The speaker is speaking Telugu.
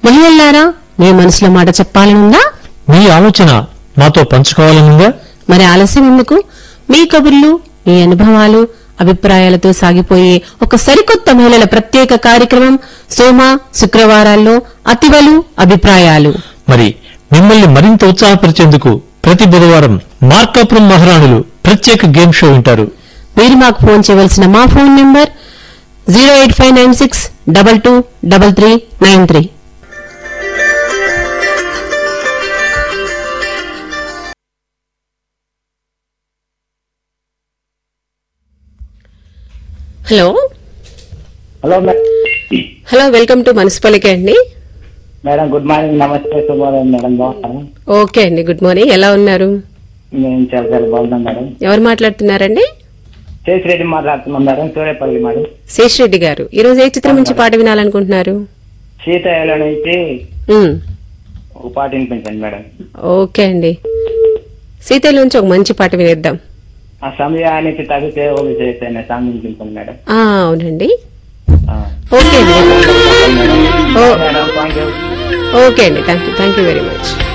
మహిళలారా మీ మనసులో మాట చెప్పాలనుందా మీ ఆలోచన మాతో పంచుకోవాలనుందా మరి ఆలస్యం ఎందుకు మీ కబుర్లు మీ అనుభవాలు అభిప్రాయాలతో సాగిపోయే ఒక సరికొత్త మహిళల ప్రత్యేక కార్యక్రమం సోమ శుక్రవారాల్లో అతివలు అభిప్రాయాలు మరి మిమ్మల్ని మరింత ఉత్సాహపరిచేందుకు ప్రతి బుధవారం మార్కాపురం మహారాణులు ప్రత్యేక గేమ్ షో వింటారు మీరు మాకు ఫోన్ చేయవలసిన మా phone number zero eight five nine six double two double three nine three hello hello మే- హలో వెల్కమ్ టు మున్సిపాలిటీ అండి మేడం గుడ్ మార్నింగ్ నమస్తే శుభోదయం మేడం బాగున్నాను ఓకే అండి గుడ్ మార్నింగ్ ఎలా ఉన్నారు మేము చాలా చాలా బాగున్నాం మేడం ఎవరు మాట్లాడుతున్నారండి శేష్ రెడ్డి మాట్లాడుతున్నాం మేడం సూర్యపల్లి మేడం శేషరెడ్డి గారు ఈ రోజు ఏ చిత్రం నుంచి పాట వినాలనుకుంటున్నారు సీతయ్యల నుంచి ఉమ్, ఒక పాట వినిపించండి మేడం ఓకే అండి సీతల నుంచి ఒక మంచి పాట వినేద్దాం ఆ సమయానికి తగితే ఒక చేస్తే సాంగ్ వినిపించండి మేడం ఆ, అవునండి ఆ. ఓకే అండి ఓ మేడం థ్యాంక్ యూ ఓకే అండి thank you thank you very much